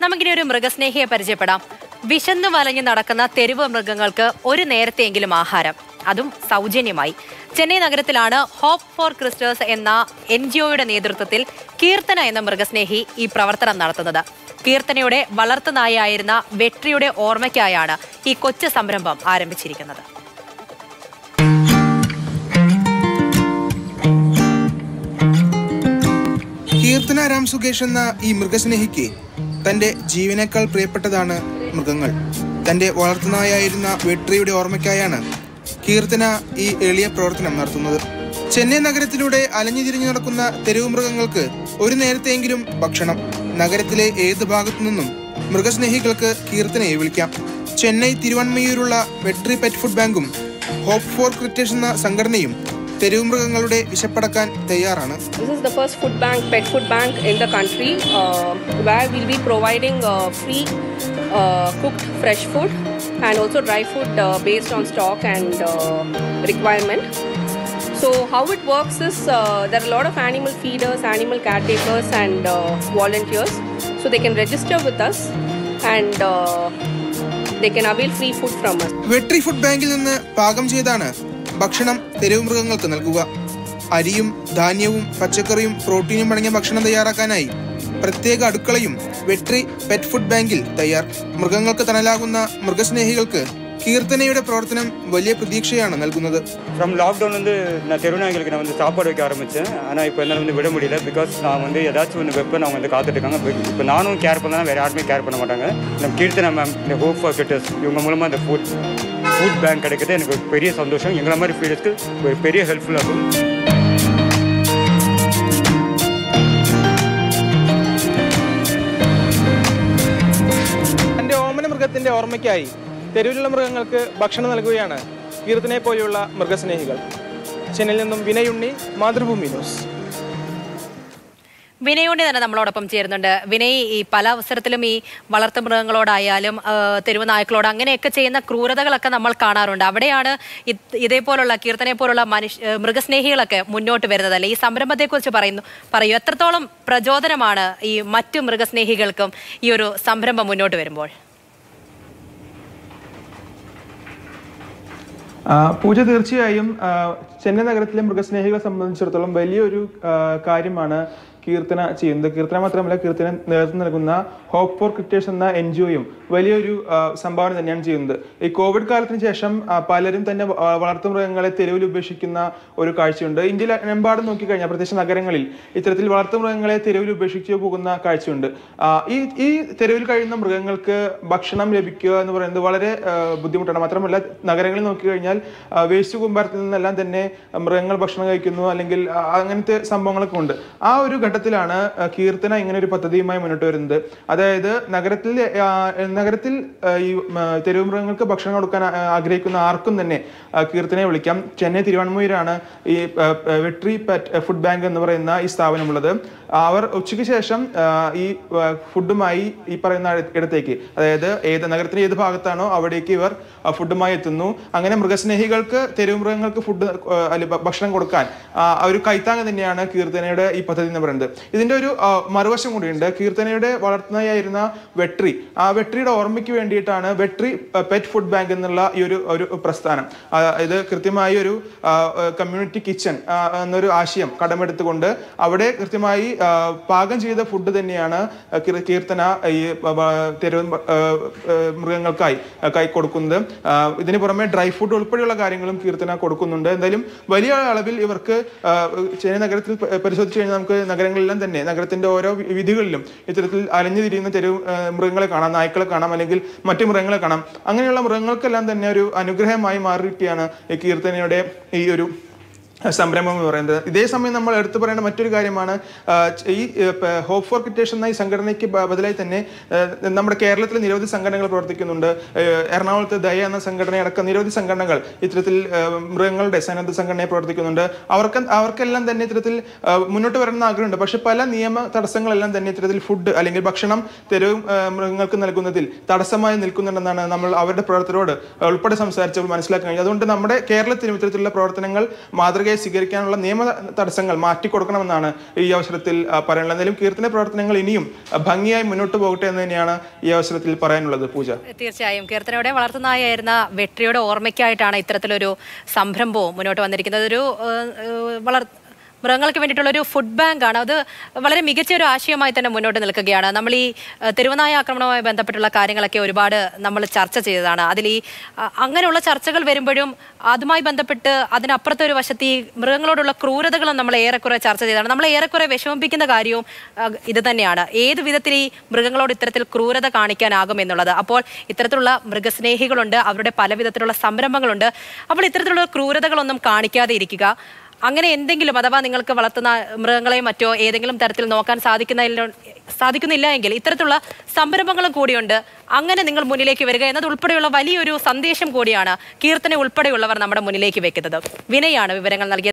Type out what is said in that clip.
നമുക്കിനി ഒരു മൃഗസ്നേഹിയെ പരിചയപ്പെടാം വിശന്നു വലഞ്ഞു നടക്കുന്ന തെരുവ് മൃഗങ്ങൾക്ക് ഒരു നേരത്തെയെങ്കിലും ആഹാരം അതും സൗജന്യമായി ചെന്നൈ നഗരത്തിലാണ് ഹോപ്പ് ഫോർ ക്രിസ്റ്റേഴ്സ് എന്ന എൻ ജി ഒയുടെ നേതൃത്വത്തിൽ കീർത്തന എന്ന മൃഗസ്നേഹി ഈ പ്രവർത്തനം നടത്തുന്നത് കീർത്തനയുടെ വളർത്തുനായായിരുന്ന വെട്രിയുടെ ഓർമ്മയ്ക്കായാണ് ഈ കൊച്ചു സംരംഭം ആരംഭിച്ചിരിക്കുന്നത് കീർത്തന രാം സുകേഷ് എന്ന ഈ മൃഗസ്നേഹിക്ക് തന്റെ ജീവനേക്കാൾ പ്രിയപ്പെട്ടതാണ് മൃഗങ്ങൾ തന്റെ വളർത്തുനായായിരുന്ന വെട്രിയുടെ ഓർമ്മയ്ക്കായാണ് കീർത്തന ഈ എളിയ പ്രവർത്തനം നടത്തുന്നത് ചെന്നൈ നഗരത്തിലൂടെ അലഞ്ഞു തിരിഞ്ഞു നടക്കുന്ന തെരുവ് മൃഗങ്ങൾക്ക് ഒരു നേരത്തെയെങ്കിലും ഭക്ഷണം നഗരത്തിലെ ഏത് ഭാഗത്തു നിന്നും മൃഗസ്നേഹികൾക്ക് കീർത്തനയെ വിളിക്കാം ചെന്നൈ തിരുവൺമയൂരുള്ള വെട്രി പെറ്റ് ഫുഡ് ബാങ്കും ഹോപ്പ് ഫോർ ക്രിറ്റേഴ്സ് എന്ന സംഘടനയും തെരുവ് മൃഗങ്ങളുടെ വിശപ്പടക്കാൻ തയ്യാറാണ് This is the first food bank, pet food bank in the country, uh, where we'll be providing uh, free uh, cooked fresh food and also dry food uh, based on stock and uh, requirement. So how it works is uh, there are a lot of animal feeders, animal caretakers, and uh, volunteers. So they can register with us and uh, they can avail free food from us. Vetri food ബാങ്കിൽ നിന്ന് പാകം ചെയ്താണ് ഭക്ഷണം തെരുവ് മൃഗങ്ങൾക്ക് നൽകുക അരിയും ധാന്യവും പച്ചക്കറിയും പ്രോട്ടീനും അടങ്ങിയ ഭക്ഷണം തയ്യാറാക്കാനായി പ്രത്യേക അടുക്കളയും വെട്രി പെറ്റ് ഫുഡ് ബാങ്കിൽ തയ്യാർ മൃഗങ്ങൾക്ക് തണലാകുന്ന മൃഗസ്നേഹികൾക്ക് കീർത്തനയുടെ പ്രവർത്തനം വലിയ പ്രതീക്ഷയാണ് നൽകുന്നത് ஃப்ரம் லாக்டவுன் வந்து நான் தெருநாய்களுக்கு நான் வந்து சாப்பாடு வைக்க ஆரம்பித்தேன் ஆனால் இப்போ என்னால் வந்து விட முடியல பிகாஸ் நான் வந்து ஏதாச்சும் ஒன்று வைப்பேன் அவங்க வந்து காத்துட்டு இருக்காங்க இப்போ நானும் கேர் பண்ணலாம் வேறு யாருமே கேர் பண்ண மாட்டாங்க நம்ம கீர்த்தனா மேம் இந்த ஹோப் ஃபார் கிட்டஸ் இவங்க மூலமாக இந்த ஃபுட் ஃபுட் பேங்க் கிடைக்கிறது எனக்கு ஒரு பெரிய சந்தோஷம் எங்களை மாதிரி ஃபீல்டுக்கு ஒரு பெரிய ஹெல்ப்ஃபுல்லாக இருக்கும் തന്റെ ഓമന മൃഗത്തിന്റെ ഓർമ്മയ്ക്കായി തെരുവിലുള്ള മൃഗങ്ങൾക്ക് ഭക്ഷണം നൽകുകയാണ് കീർത്തനെ പോലെയുള്ള മൃഗസ്നേഹികൾ ചെന്നൈയിൽ നിന്നും വിനയുണ്ണി മാതൃഭൂമി ന്യൂസ് വിനയോണ്ടി തന്നെ നമ്മളോടൊപ്പം ചേരുന്നുണ്ട് വിനയ് ഈ പല അവസരത്തിലും ഈ വളർത്തു മൃഗങ്ങളോടായാലും ആ, തെരുവ് നായ്ക്കളോട് അങ്ങനെയൊക്കെ ചെയ്യുന്ന ക്രൂരതകളൊക്കെ നമ്മൾ കാണാറുണ്ട് അവിടെയാണ് ഇത് ഇതേപോലുള്ള കീർത്തനെ പോലുള്ള മനുഷ്യ ഏ, മൃഗസ്നേഹികളൊക്കെ മുന്നോട്ട് വരുന്നത് അല്ലെ ഈ സംരംഭത്തെക്കുറിച്ച് പറയുന്നു പറയൂ എത്രത്തോളം പ്രചോദനമാണ് ഈ മറ്റു മൃഗസ്നേഹികൾക്കും ഈ ഒരു സംരംഭം മുന്നോട്ട് വരുമ്പോൾ ആ, പൂജ തീർച്ചയായും ആ, ചെന്നൈ നഗരത്തിലെ മൃഗസ്നേഹികളെ സംബന്ധിച്ചിടത്തോളം വലിയൊരു ആ, കാര്യമാണ് കീർത്തന ചെയ്യുന്നത് കീർത്തന മാത്രമല്ല കീർത്തന നേതൃത്വം നൽകുന്ന ഹോപ്പ് ഫോർ ക്രിറ്റേഴ്സ് എന്ന എൻ ജി ഒയും വലിയൊരു ആ, സംഭാവന തന്നെയാണ് ചെയ്യുന്നത് ഈ കോവിഡ് കാലത്തിന് ശേഷം ആ, പലരും തന്നെ വ- വളർത്തു മൃഗങ്ങളെ തെരുവിൽ ഉപേക്ഷിക്കുന്ന ഒരു കാഴ്ചയുണ്ട് ഇന്ത്യയിലെമ്പാടും നോക്കിക്കഴിഞ്ഞാൽ പ്രത്യേകിച്ച് നഗരങ്ങളിൽ ഇത്തരത്തിൽ വളർത്തു മൃഗങ്ങളെ തെരുവിൽ ഉപേക്ഷിച്ച് പോകുന്ന കാഴ്ചയുണ്ട് ആ, ഈ ഈ തെരുവിൽ കഴിയുന്ന മൃഗങ്ങൾക്ക് ഭക്ഷണം ലഭിക്കുക എന്ന് പറയുന്നത് വളരെ ആ, ബുദ്ധിമുട്ടാണ് മാത്രമല്ല നഗരങ്ങളിൽ നോക്കിക്കഴിഞ്ഞാൽ വേസ്റ്റ് കൂമ്പാരത്തിൽ നിന്നെല്ലാം തന്നെ മൃഗങ്ങൾ ഭക്ഷണം കഴിക്കുന്നു അല്ലെങ്കിൽ ആ, അങ്ങനത്തെ സംഭവങ്ങളൊക്കെ ഉണ്ട് ആ ഒരു ഘട്ടത്തിലാണ് ആ, കീർത്തന ഇങ്ങനെ ഒരു പദ്ധതിയുമായി മുന്നോട്ട് വരുന്നത് അതായത് നഗരത്തിൽ ആ, നഗരത്തിൽ ആ, ഈ ഉം, ആ, തെരുവ് മൃഗങ്ങൾക്ക് ഭക്ഷണം കൊടുക്കാൻ ആ, ആഗ്രഹിക്കുന്ന ആർക്കും തന്നെ ആ, കീർത്തനയെ വിളിക്കാം ചെന്നൈ തിരുവണ്ണൂരാണ് ഈ ആ, ആ, വെട്രി പെറ്റ് ഫുഡ് ബാങ്ക് എന്ന് പറയുന്ന ഈ സ്ഥാപനമുള്ളത് അവർ ഉച്ചയ്ക്ക് ശേഷം ആ, ഈ ആ, ഫുഡുമായി ഈ പറയുന്ന ഇട- ഇടത്തേക്ക് അതായത് ഏത് നഗരത്തിന്റെ ഏത് ഭാഗത്താണോ അവിടേക്ക് ഇവർ ആ, ഫുഡുമായി എത്തുന്നു അങ്ങനെ മൃഗസ്നേഹികൾക്ക് തെരുവ് മൃഗങ്ങൾക്ക് ഫുഡ് ആ, അല്ല ഭ- ഭക്ഷണം കൊടുക്കാൻ ആ, ഒരു കൈത്താങ് തന്നെയാണ് കീർത്തനയുടെ ഈ പദ്ധതി എന്ന് പറയുന്നത് ഇതിന്റെ ഒരു ആ, മറുവശം കൂടിയുണ്ട് കീർത്തനയുടെ വളർത്തുന്നതായിരുന്ന വെട്രി ആ വെട്രിയുടെ ഓർമ്മയ്ക്ക് വേണ്ടിയിട്ടാണ് വെട്രി പെറ്റ് ഫുഡ് ബാങ്ക് എന്നുള്ള ഈ ഒരു ഒരു പ്രസ്ഥാനം ആ, ഇത് കൃത്യമായി ഒരു കമ്മ്യൂണിറ്റി കിച്ചൺ എന്നൊരു ആശയം കടമെടുത്തുകൊണ്ട് അവിടെ കൃത്യമായി ആ, പാകം ചെയ്ത ഫുഡ് തന്നെയാണ് കീർ- കീർത്തന ഈ ബ- ബ- തെരുവ് മ- ആ, ആ, മൃഗങ്ങൾക്കായി ആ, കൈ കൊടുക്കുന്നത് ആ, ഇതിന് പുറമെ ഡ്രൈ ഫുഡ് ഉൾപ്പെടെയുള്ള കാര്യങ്ങളും കീർത്തന കൊടുക്കുന്നുണ്ട് എന്തായാലും വലിയ അളവിൽ ഇവർക്ക് ആ, ചെന്നൈ നഗരത്തിൽ പ- പരിശോധിച്ച് കഴിഞ്ഞാൽ നമുക്ക് നഗരങ്ങളിലെല്ലാം തന്നെ നഗരത്തിന്റെ ഓരോ വി- വീഥികളിലും ഇത്തരത്തിൽ അലഞ്ഞു തിരിയുന്ന തെരുവ് ആ, മൃഗങ്ങളെ കാണാം നായ്ക്കളെ കാണാം അല്ലെങ്കിൽ മറ്റു മൃഗങ്ങളെ കാണാം അങ്ങനെയുള്ള മൃഗങ്ങൾക്കെല്ലാം തന്നെ ഒരു അനുഗ്രഹമായി മാറിയിരിക്കുകയാണ് ഈ കീർത്തനയുടെ ഈ ഒരു സംരംഭം എന്ന് പറയുന്നത് ഇതേ സമയം നമ്മൾ എടുത്തു പറയേണ്ട മറ്റൊരു കാര്യമാണ് ആ, ച- ഈ ഹോപ്പ് ഫോർ കിറ്റേഷൻ എന്ന ഈ സംഘടനയ്ക്ക് ബ- ബദലായി തന്നെ ആ, നമ്മുടെ കേരളത്തിൽ നിരവധി സംഘടനകൾ പ്രവർത്തിക്കുന്നുണ്ട് ആ, എറണാകുളത്ത് ദയ എന്ന സംഘടനയടക്കം നിരവധി സംഘടനകൾ ഇത്തരത്തിൽ ആ, മൃഗങ്ങളുടെ സന്നദ്ധ സംഘടനയെ പ്രവർത്തിക്കുന്നുണ്ട് അവർക്ക് അവർക്കെല്ലാം തന്നെ ഇത്തരത്തിൽ ആ, മുന്നോട്ട് വരണമെന്ന് ആഗ്രഹമുണ്ട് പക്ഷെ പല നിയമ തടസ്സങ്ങളെല്ലാം തന്നെ ഇത്തരത്തിൽ ഫുഡ് അല്ലെങ്കിൽ ഭക്ഷണം തെരുവ് ആ, മൃഗങ്ങൾക്ക് നൽകുന്നതിൽ തടസ്സമായി നിൽക്കുന്നുണ്ടെന്നാണ് നമ്മൾ അവരുടെ പ്രവർത്തകരോട് ഉൾപ്പെടെ സംസാരിച്ചപ്പോൾ മനസ്സിലാക്കാൻ കഴിഞ്ഞത് അതുകൊണ്ട് നമ്മുടെ കേരളത്തിലും ഇത്തരത്തിലുള്ള പ്രവർത്തനങ്ങൾ മാതൃകയായി നടപടിയായി സ്വീകരിക്കാനുള്ള നിയമ തടസ്സങ്ങൾ മാറ്റിക്കൊടുക്കണമെന്നാണ് ഈ അവസരത്തിൽ ആ, പറയാനുള്ളത് എന്തായാലും കീർത്തന പ്രവർത്തനങ്ങൾ ഇനിയും ആ, ഭംഗിയായി മുന്നോട്ട് പോകട്ടെ എന്ന് തന്നെയാണ് ഈ അവസരത്തിൽ പറയാനുള്ളത് പൂജ തീർച്ചയായും കീർത്തനയുടെ വളർത്തുനായായിരുന്ന വെട്രിയുടെ ഓർമ്മയ്ക്കായിട്ടാണ് ഇത്തരത്തിലൊരു സംരംഭവും മുന്നോട്ട് വന്നിരിക്കുന്നത് ഒരു ഏഹ്, ഏഹ്, വളർ മൃഗങ്ങൾക്ക് വേണ്ടിയിട്ടുള്ള ഒരു ഫുഡ് ബാങ്ക് ആണ് അത് വളരെ മികച്ച ഒരു ആശയമായി തന്നെ മുന്നോട്ട് നിൽക്കുകയാണ് നമ്മൾ ഈ ഏഹ്, തെരുവുനായ ആക്രമണവുമായി ബന്ധപ്പെട്ടുള്ള കാര്യങ്ങളൊക്കെ ഒരുപാട് നമ്മൾ ചർച്ച ചെയ്തതാണ് അതിൽ ഈ അ- അങ്ങനെയുള്ള ചർച്ചകൾ വരുമ്പോഴും അതുമായി ബന്ധപ്പെട്ട് അതിനപ്പുറത്തെ ഒരു വശത്ത് ഈ മൃഗങ്ങളോടുള്ള ക്രൂരതകളും നമ്മൾ ഏറെക്കുറെ ചർച്ച ചെയ്തതാണ് നമ്മളെ ഏറെക്കുറെ വിഷമിപ്പിക്കുന്ന കാര്യവും അഹ്, ഇത് തന്നെയാണ് ഏത് വിധത്തിൽ ഈ മൃഗങ്ങളോട് ഇത്തരത്തിൽ ക്രൂരത കാണിക്കാനാകും എന്നുള്ളത് അപ്പോൾ ഇത്തരത്തിലുള്ള മൃഗസ്നേഹികളുണ്ട് അവരുടെ പല വിധത്തിലുള്ള സംരംഭങ്ങളുണ്ട് അപ്പോൾ ഇത്തരത്തിലുള്ള ക്രൂരതകളൊന്നും കാണിക്കാതെ ഇരിക്കുക അങ്ങനെ എന്തെങ്കിലും അഥവാ നിങ്ങൾക്ക് വളർത്തുന്ന മൃഗങ്ങളെ മറ്റോ ഏതെങ്കിലും തരത്തിൽ നോക്കാൻ സാധിക്കുന്ന സാധിക്കുന്നില്ല എങ്കിൽ ഇത്തരത്തിലുള്ള സംരംഭങ്ങളും കൂടിയുണ്ട് അങ്ങനെ നിങ്ങൾ മുന്നിലേക്ക് വരിക എന്നത് ഉൾപ്പെടെയുള്ള വലിയൊരു സന്ദേശം കൂടിയാണ് കീർത്തന ഉൾപ്പെടെയുള്ളവർ നമ്മുടെ മുന്നിലേക്ക് വെക്കുന്നത് വിനയാണ് വിവരങ്ങൾ നൽകിയത്